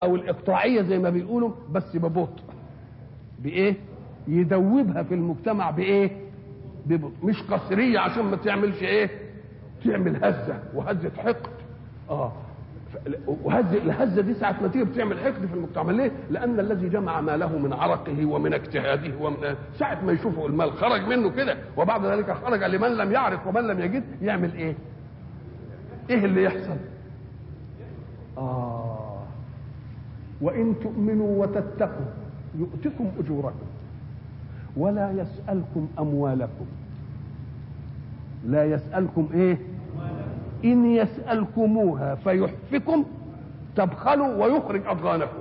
او الاقطاعيه زي ما بيقولوا بس ببطء بايه يدوبها في المجتمع بايه ببطء مش قصريه عشان ما تعملش ايه تعمل هزه وهزه حقد اه وهز الهزه دي ساعه ما تيجي بتعمل حقد في المجتمع ليه؟ لان الذي جمع ماله من عرقه ومن اجتهاده ومن ساعه ما يشوفه المال خرج منه كده وبعد ذلك خرج لمن لم يعرف ومن لم يجد يعمل ايه؟ ايه اللي يحصل؟ اه وان تؤمنوا وتتقوا يؤتكم اجوركم ولا يسالكم اموالكم لا يسالكم ايه؟ إن يسألكموها فيحفكم تبخلوا ويخرج أضغانكم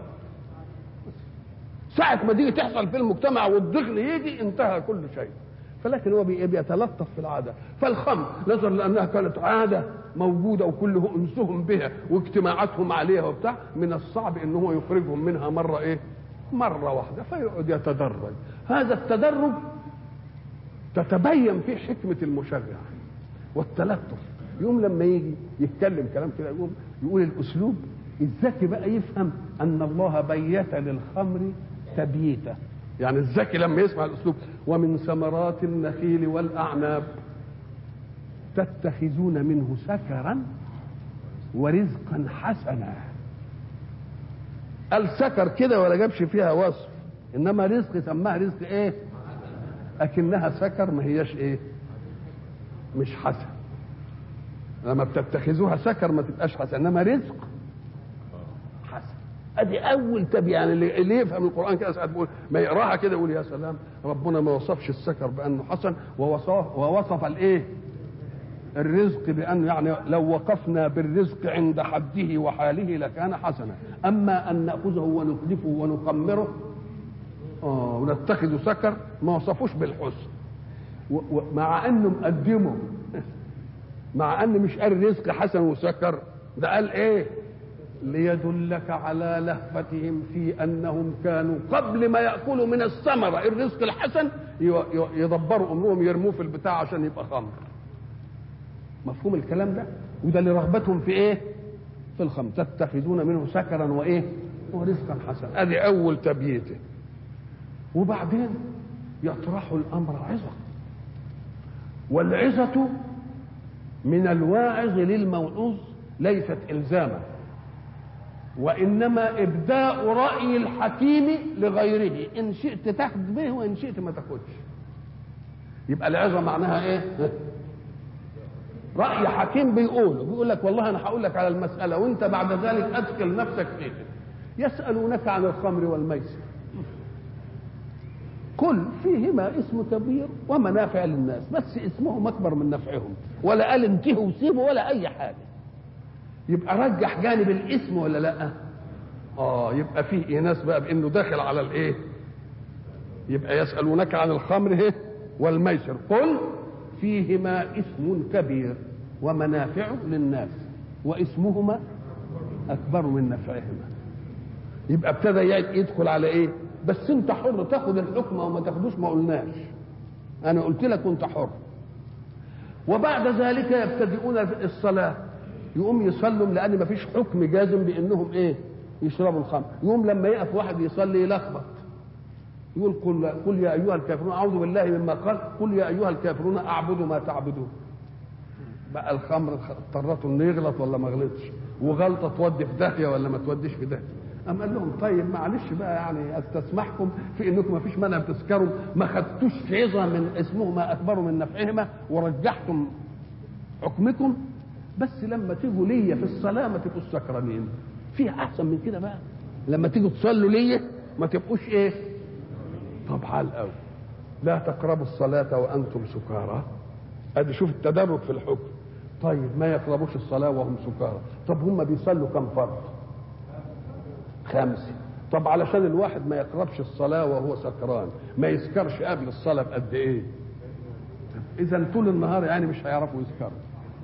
ساعة ما تيجي تحصل في المجتمع والضغن يجي انتهى كل شيء فلكن هو بيتلطف في العادة فالخمر نظرا لأنها كانت عادة موجودة وكله أنسهم بها واجتماعاتهم عليها وبتاع من الصعب إن هو يخرجهم منها مرة إيه مرة واحدة فيقعد يتدرج هذا التدرج تتبين فيه حكمة المشرع والتلطف يوم لما يجي يتكلم كلام كده يقوم يقول الاسلوب الذكي بقى يفهم ان الله بيت للخمر تبييتا يعني الذكي لما يسمع الاسلوب ومن ثمرات النخيل والاعناب تتخذون منه سكرا ورزقا حسنا قال سكر كده ولا جابش فيها وصف انما رزق سماها رزق ايه اكنها سكر ما هياش ايه مش حسن لما بتتخذوها سكر ما تبقاش حسن انما رزق حسن ادي اول تب يعني اللي يفهم القران كده ساعات بيقول ما يقراها كده يقول يا سلام ربنا ما وصفش السكر بانه حسن ووصف ووصف الايه الرزق بانه يعني لو وقفنا بالرزق عند حده وحاله لكان حسنا اما ان ناخذه ونتلفه ونقمره اه ونتخذ سكر ما وصفوش بالحسن ومع انه مقدمه مع ان مش قال رزق حسن وسكر ده قال ايه ليدلك على لهفتهم في انهم كانوا قبل ما ياكلوا من الثمره الرزق الحسن يدبروا امرهم يرموه في البتاع عشان يبقى خمر مفهوم الكلام ده وده لرغبتهم في ايه في الخمر تتخذون منه سكرا وايه ورزقا حسنا ادي اول تبييته وبعدين يطرح الامر عظه والعظه من الواعظ للموعوظ ليست الزاما وانما ابداء راي الحكيم لغيره ان شئت تاخذ به وان شئت ما تاخذش يبقى العظه معناها ايه راي حكيم بيقوله بيقول لك والله انا هقول لك على المساله وانت بعد ذلك ادخل نفسك فيه يسالونك عن الخمر والميسر كل فيهما اسم كبير ومنافع للناس بس اسمهم اكبر من نفعهم ولا قال انتهوا وسيبوا ولا اي حاجه يبقى رجح جانب الاسم ولا لا اه يبقى فيه ناس بقى بانه داخل على الايه يبقى يسالونك عن الخمر هي والميسر قل فيهما اسم كبير ومنافع للناس واسمهما اكبر من نفعهما يبقى ابتدى يدخل على ايه بس انت حر تاخد الحكم او ما تاخدوش ما قلناش انا قلت لك انت حر وبعد ذلك يبتدئون الصلاه يقوم يصلوا لان ما فيش حكم جازم بانهم ايه يشربوا الخمر يقوم لما يقف واحد يصلي يلخبط يقول قل, قل يا ايها الكافرون اعوذ بالله مما قال قل يا ايها الكافرون اعبد ما تعبدون بقى الخمر اضطرته انه يغلط ولا ما غلطش وغلطه تودي في داهيه ولا ما توديش في داهيه أم قال لهم طيب معلش بقى يعني استسمحكم في انكم ما فيش مانع تسكروا ما خدتوش عظه من اسمهما اكبر من نفعهما ورجحتم حكمكم بس لما تيجوا ليا في الصلاه ما تبقوش سكرانين في احسن من كده بقى لما تيجوا تصلوا ليا ما تبقوش ايه طب حال قوي لا تقربوا الصلاه وانتم سكارى ادي شوف التدرج في الحكم طيب ما يقربوش الصلاه وهم سكارى طب هم بيصلوا كم فرض خمسة طب علشان الواحد ما يقربش الصلاة وهو سكران ما يسكرش قبل الصلاة بقد ايه اذا طول النهار يعني مش هيعرفوا يسكروا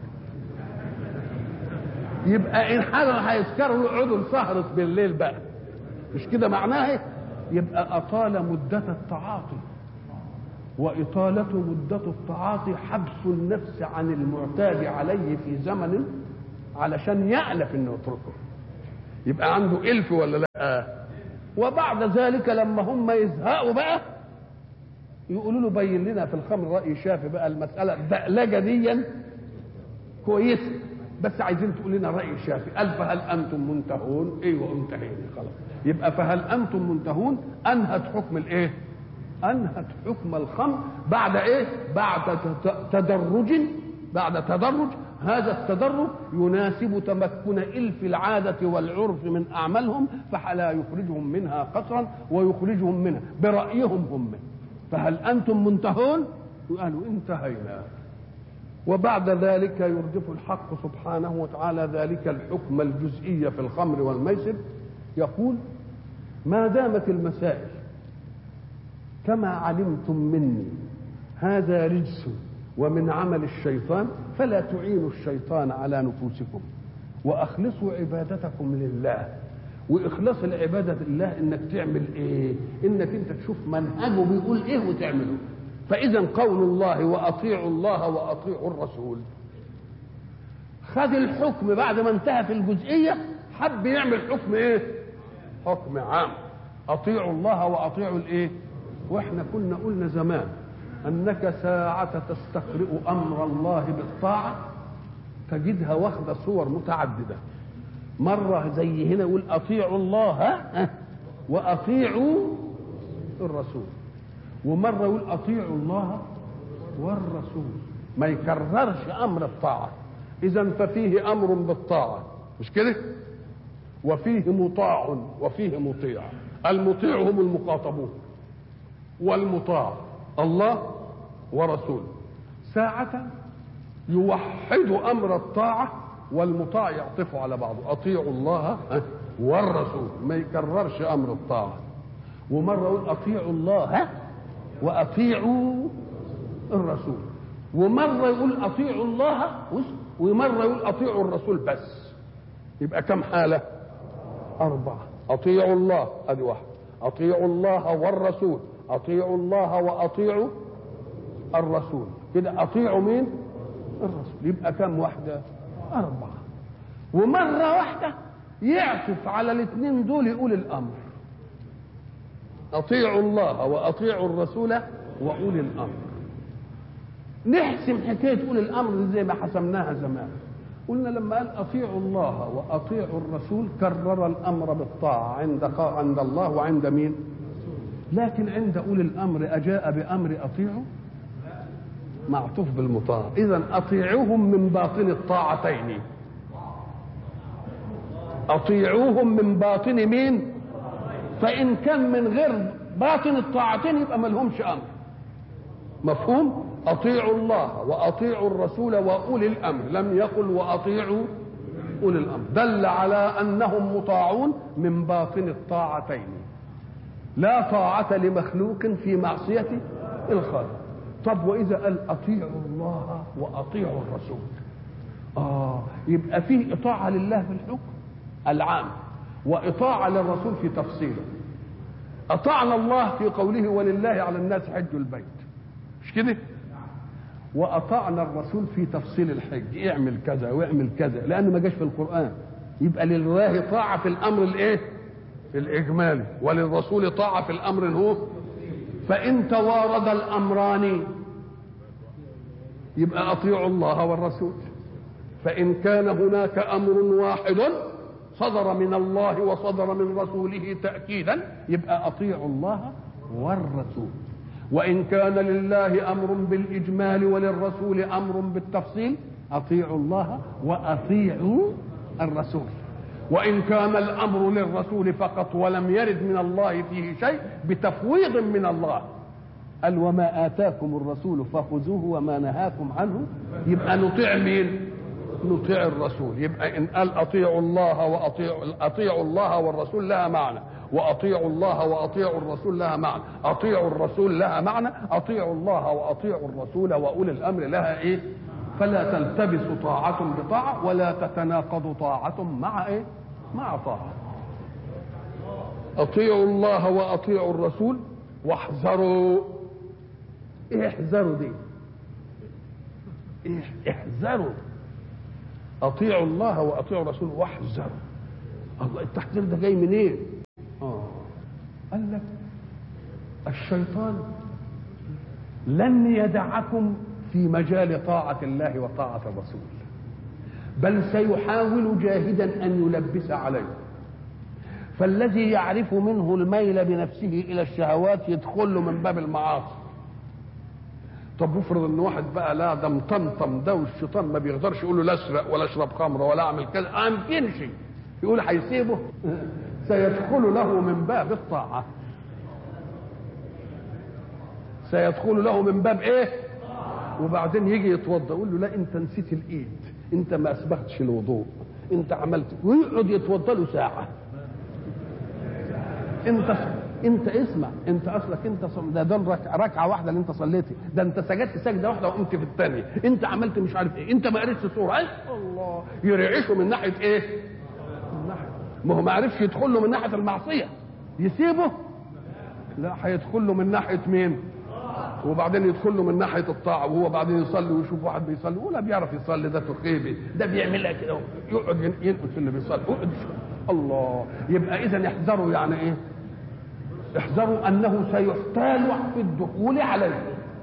يبقى ان حاجة هيسكروا يقعدوا سهرة بالليل بقى مش كده معناه يبقى اطال مدة التعاطي وإطالة مدة التعاطي حبس النفس عن المعتاد عليه في زمن علشان يألف انه يتركه يبقى عنده الف ولا لا وبعد ذلك لما هم يزهقوا بقى يقولوا له بين لنا في الخمر راي شافي بقى المساله الدقلجه دي كويسه بس عايزين تقول لنا راي شافي قال فهل انتم منتهون ايوه انتهينا خلاص يبقى فهل انتم منتهون انهت حكم الايه انهت حكم الخمر بعد ايه بعد تدرج بعد تدرج هذا التدرج يناسب تمكن الف العاده والعرف من اعمالهم فلا يخرجهم منها قصرا ويخرجهم منها برايهم هم فهل انتم منتهون قالوا انتهينا وبعد ذلك يردف الحق سبحانه وتعالى ذلك الحكم الجزئي في الخمر والميسر يقول ما دامت المسائل كما علمتم مني هذا رجس ومن عمل الشيطان فلا تعينوا الشيطان على نفوسكم واخلصوا عبادتكم لله واخلاص العباده لله انك تعمل ايه انك انت تشوف منهجه بيقول ايه وتعمله فاذا قول الله واطيعوا الله واطيعوا الرسول خد الحكم بعد ما انتهى في الجزئيه حب يعمل حكم ايه حكم عام اطيعوا الله واطيعوا الايه واحنا كنا قلنا زمان انك ساعة تستقرئ امر الله بالطاعة تجدها واخدة صور متعددة مرة زي هنا يقول اطيعوا الله واطيعوا الرسول ومرة يقول اطيعوا الله والرسول ما يكررش امر الطاعة اذا ففيه امر بالطاعة مش كده وفيه مطاع وفيه مطيع المطيع هم المخاطبون والمطاع الله ورسوله ساعة يوحد أمر الطاعة والمطاع يعطف على بعضه أطيعوا الله والرسول ما يكررش أمر الطاعة ومرة يقول أطيعوا الله وأطيعوا الرسول ومرة يقول أطيعوا الله ومرة يقول أطيعوا الرسول بس يبقى كم حالة أربعة أطيعوا الله أدي واحد أطيعوا الله والرسول اطيعوا الله واطيعوا الرسول كده اطيعوا مين الرسول يبقى كم واحده اربعه ومره واحده يعطف على الاثنين دول يقول الامر اطيعوا الله واطيعوا الرسول واولي الامر نحسم حكايه اولي الامر زي ما حسمناها زمان قلنا لما قال اطيعوا الله واطيعوا الرسول كرر الامر بالطاعه عند عند الله وعند مين لكن عند اولي الامر اجاء بامر اطيعوا معطوف بالمطاع اذا اطيعوهم من باطن الطاعتين اطيعوهم من باطن مين فان كان من غير باطن الطاعتين يبقى ما لهمش امر مفهوم اطيعوا الله واطيعوا الرسول واولي الامر لم يقل واطيعوا اولي الامر دل على انهم مطاعون من باطن الطاعتين لا طاعة لمخلوق في معصية الخالق طب وإذا قال أطيعوا الله وأطيعوا الرسول آه يبقى فيه إطاعة لله في الحكم العام وإطاعة للرسول في تفصيله أطعنا الله في قوله ولله على الناس حج البيت مش كده وأطعنا الرسول في تفصيل الحج اعمل كذا واعمل كذا لأنه ما جاش في القرآن يبقى لله طاعة في الأمر الإيه الإجمالي وللرسول طاعة في الأمر هو فإن توارد الأمران يبقى أطيعوا الله والرسول فإن كان هناك أمر واحد صدر من الله وصدر من رسوله تأكيدا يبقى أطيعوا الله والرسول وإن كان لله أمر بالإجمال وللرسول أمر بالتفصيل أطيعوا الله وأطيعوا الرسول وإن كان الأمر للرسول فقط ولم يرد من الله فيه شيء بتفويض من الله قال وما آتاكم الرسول فخذوه وما نهاكم عنه يبقى نطيع مين؟ نطيع الرسول يبقى إن قال أطيعوا الله وأطيعوا أطيعوا الله والرسول لها معنى وأطيعوا الله وأطيعوا الرسول لها معنى أطيعوا الرسول لها معنى أطيعوا الله وأطيعوا الرسول وأولي الأمر لها إيه؟ فلا تلتبس طاعة بطاعة ولا تتناقض طاعة مع إيه؟ مع طاعة أطيعوا الله وأطيعوا الرسول واحذروا إيه احذروا دي إيه احذروا أطيعوا الله وأطيعوا الرسول واحذروا الله التحذير ده جاي منين إيه؟ اه قال لك الشيطان لن يدعكم في مجال طاعة الله وطاعة الرسول بل سيحاول جاهدا أن يلبس عليه فالذي يعرف منه الميل بنفسه إلى الشهوات يدخل له من باب المعاصي طب افرض ان واحد بقى لا ده مطمطم ده والشيطان ما بيقدرش يقول له لا اسرق ولا اشرب خمر ولا اعمل كذا ما يمكنش يقول هيسيبه سيدخل له من باب الطاعه سيدخل له من باب ايه وبعدين يجي يتوضا يقول له لا انت نسيت الايد انت ما اسبغتش الوضوء انت عملت ويقعد يتوضا له ساعه انت انت اسمع انت اصلك انت صم... ده دول ركعه ركع واحده اللي انت صليتي ده انت سجدت سجده واحده وقمت في الثانيه انت عملت مش عارف ايه انت ما قريتش سوره اي الله يرعشه من ناحيه ايه من ناحيه ما هو ما عرفش يدخل له من ناحيه المعصيه يسيبه لا هيدخل له من ناحيه مين وبعدين يدخل له من ناحيه الطاعه وهو بعدين يصلي ويشوف واحد بيصلي ولا بيعرف يصلي ده تقيبي ده بيعملها كده يقعد ينقل في اللي بيصلي يقعد الله يبقى اذا احذروا يعني ايه احذروا انه سيحتال في الدخول عليه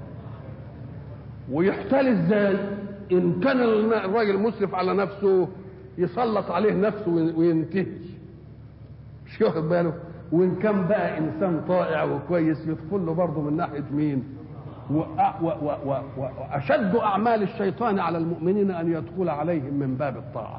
ويحتال ازاي ان كان الراجل مسرف على نفسه يسلط عليه نفسه وينتهي مش واخد باله وان كان بقى انسان طائع وكويس يدخل له برضه من ناحيه مين واشد اعمال الشيطان على المؤمنين ان يدخل عليهم من باب الطاعه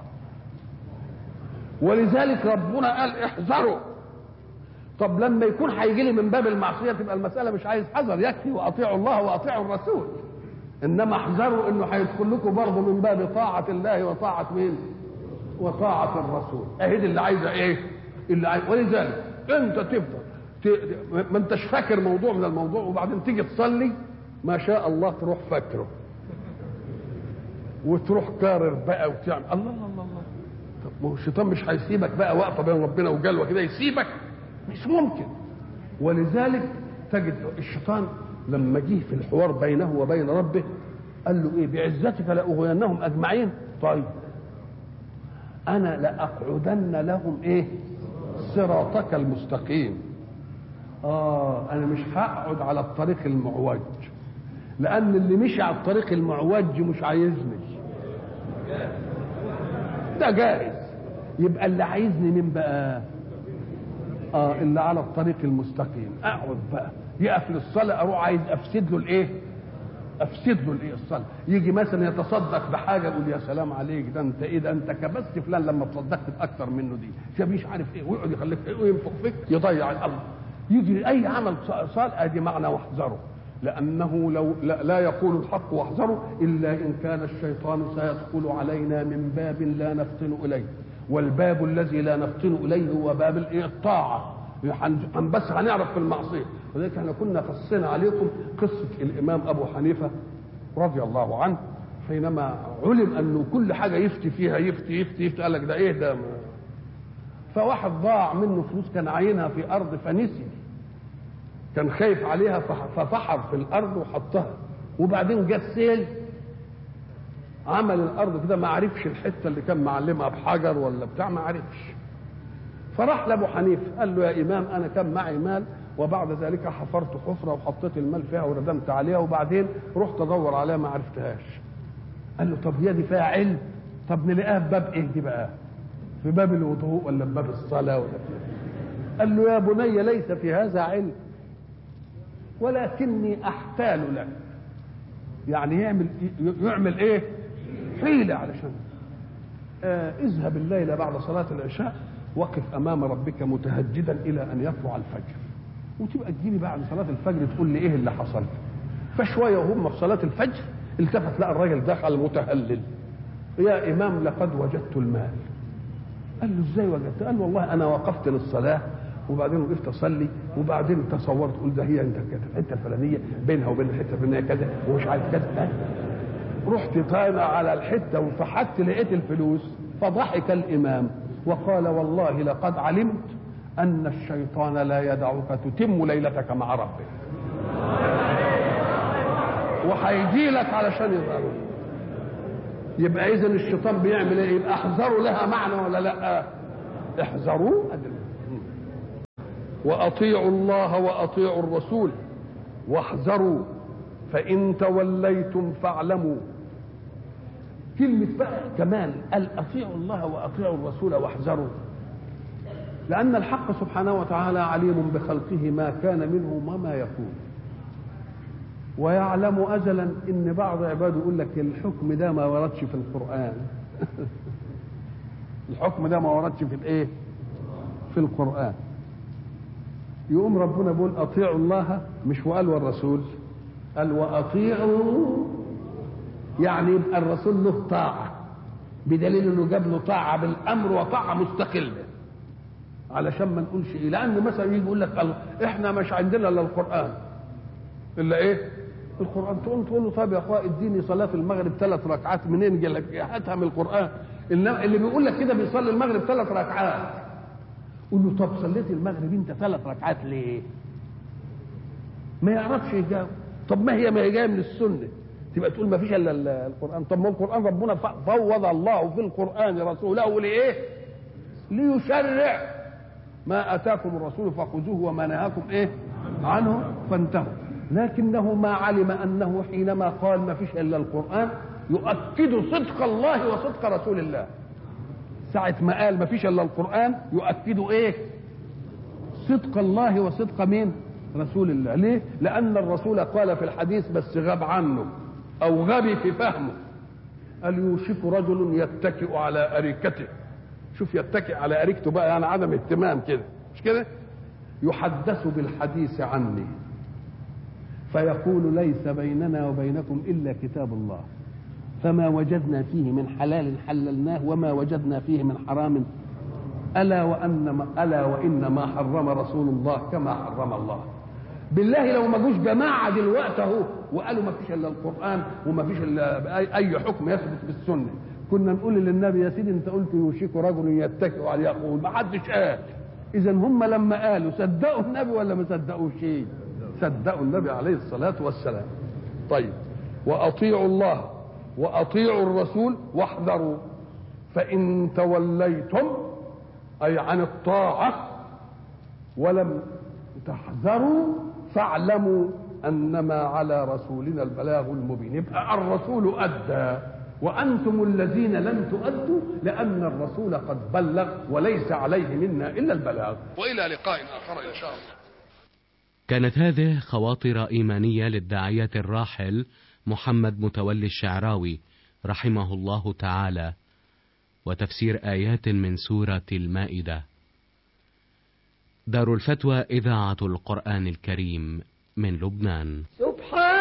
ولذلك ربنا قال احذروا طب لما يكون هيجي لي من باب المعصيه تبقى المساله مش عايز حذر يكفي واطيعوا الله واطيعوا الرسول انما احذروا انه هيدخل لكم برضه من باب طاعه الله وطاعه مين؟ وطاعه الرسول اهي دي اللي عايزه ايه؟ اللي عايز ولذلك انت تفضل ت... ما انتش فاكر موضوع من الموضوع وبعدين تيجي تصلي ما شاء الله تروح فاكره وتروح كارر بقى وتعمل الله الله الله الله طب ما هو الشيطان مش هيسيبك بقى واقفه بين ربنا وجلوه كده يسيبك مش ممكن ولذلك تجد الشيطان لما جه في الحوار بينه وبين ربه قال له ايه بعزتك لاغوينهم اجمعين طيب انا لاقعدن لهم ايه صراطك المستقيم اه انا مش هقعد على الطريق المعوج لان اللي مشي على الطريق المعوج مش عايزني ده جائز يبقى اللي عايزني مين بقى اه اللي على الطريق المستقيم اقعد بقى يقف للصلاه اروح عايز افسد له الايه افسد له الايه الصلاه يجي مثلا يتصدق بحاجه يقول يا سلام عليك ده انت ايه ده انت كبست فلان لما تصدقت باكثر منه دي شاف مش عارف ايه ويقعد يخليك ايه وينفخ فيك يضيع الامر يجي اي عمل صالح ادي معنى واحذره لانه لو لا, لا يقول الحق واحذروا الا ان كان الشيطان سيدخل علينا من باب لا نفتن اليه والباب الذي لا نفتن اليه هو باب الطاعه بس هنعرف في المعصيه ولذلك احنا كنا قصينا عليكم قصه الامام ابو حنيفه رضي الله عنه حينما علم انه كل حاجه يفتي فيها يفتي يفتي يفتي قال لك ده ايه ده فواحد ضاع منه فلوس كان عاينها في ارض فنسي كان خايف عليها ففحر في الارض وحطها وبعدين جه السيل عمل الارض كده ما عرفش الحته اللي كان معلمها بحجر ولا بتاع ما عرفش فراح لابو حنيفه قال له يا امام انا كان معي مال وبعد ذلك حفرت حفره وحطيت المال فيها وردمت عليها وبعدين رحت ادور عليها ما عرفتهاش قال له طب هي دي فيها علم طب نلاقيها في باب ايه دي بقى في باب الوضوء ولا في باب الصلاه ولا قال له يا بني ليس في هذا علم ولكني احتال لك يعني يعمل يعمل ايه حيله علشان آه اذهب الليله بعد صلاه العشاء وقف امام ربك متهجدا الى ان يطلع الفجر وتبقى تجيني بعد صلاه الفجر تقول لي ايه اللي حصل فشويه وهم في صلاه الفجر التفت لقى الراجل دخل متهلل يا امام لقد وجدت المال قال له ازاي وجدت قال والله انا وقفت للصلاه وبعدين وقفت اصلي وبعدين تصورت قلت ده هي انت كده الحته الفلانيه بينها وبين الحته الفلانيه كذا ومش عارف كذا رحت طالع على الحته وفحت لقيت الفلوس فضحك الامام وقال والله لقد علمت ان الشيطان لا يدعك تتم ليلتك مع ربك وهيجي لك علشان يظهروا يبقى اذا الشيطان بيعمل ايه يبقى احذروا لها معنى ولا لا احذروا واطيعوا الله واطيعوا الرسول واحذروا فان توليتم فاعلموا كلمة بقى كمان قال أطيعوا الله وأطيعوا الرسول واحذروا لأن الحق سبحانه وتعالى عليم بخلقه ما كان منه وما يكون ويعلم أزلا إن بعض عباده يقول لك الحكم ده ما وردش في القرآن الحكم ده ما وردش في الإيه؟ في القرآن يقوم ربنا بيقول أطيعوا الله مش وقال والرسول قال وأطيعوا يعني يبقى الرسول له طاعة بدليل انه جاب له طاعة بالامر وطاعة مستقلة علشان ما نقولش ايه لان مثلا يجي يقول لك الله احنا مش عندنا الا القرآن الا ايه القرآن تقول تقول له طب يا اخويا اديني صلاة المغرب ثلاث ركعات منين جا لك هاتها من القرآن اللي بيقول لك كده بيصلي المغرب ثلاث ركعات قول له طب صليت المغرب انت ثلاث ركعات ليه؟ ما يعرفش يجاوب طب ما هي ما هي جايه من السنه تبقى تقول ما فيش الا القران طب ما القران ربنا فوض الله في القران رسوله لايه ليشرع ما اتاكم الرسول فخذوه وما نهاكم ايه عنه فانتهوا لكنه ما علم انه حينما قال ما فيش الا القران يؤكد صدق الله وصدق رسول الله ساعة ما قال ما فيش الا القرآن يؤكد ايه؟ صدق الله وصدق مين؟ رسول الله، ليه؟ لأن الرسول قال في الحديث بس غاب عنه أو غبي في فهمه قال يوشك رجل يتكئ على أريكته شوف يتكئ على أريكته بقى يعني عدم اهتمام كده مش كده؟ يحدث بالحديث عني فيقول ليس بيننا وبينكم إلا كتاب الله فما وجدنا فيه من حلال حللناه وما وجدنا فيه من حرام ألا وأن ما ألا وإن ما حرم رسول الله كما حرم الله بالله لو ما جوش جماعة دلوقتي أهو وقالوا ما فيش إلا القرآن وما فيش إلا أي حكم يثبت بالسنة كنا نقول للنبي يا سيدي أنت قلت يوشك رجل يتكئ على يقول ما حدش قال إذا هم لما قالوا صدقوا النبي ولا ما صدقوش شيء صدقوا النبي عليه الصلاة والسلام طيب وأطيعوا الله واطيعوا الرسول واحذروا فان توليتم اي عن الطاعه ولم تحذروا فاعلموا انما على رسولنا البلاغ المبين يبقى الرسول ادى وانتم الذين لم تؤدوا لان الرسول قد بلغ وليس عليه منا الا البلاغ والى لقاء اخر ان شاء الله كانت هذه خواطر ايمانيه للداعيه الراحل محمد متولي الشعراوي رحمه الله تعالى وتفسير ايات من سوره المائده دار الفتوى اذاعه القران الكريم من لبنان سبحان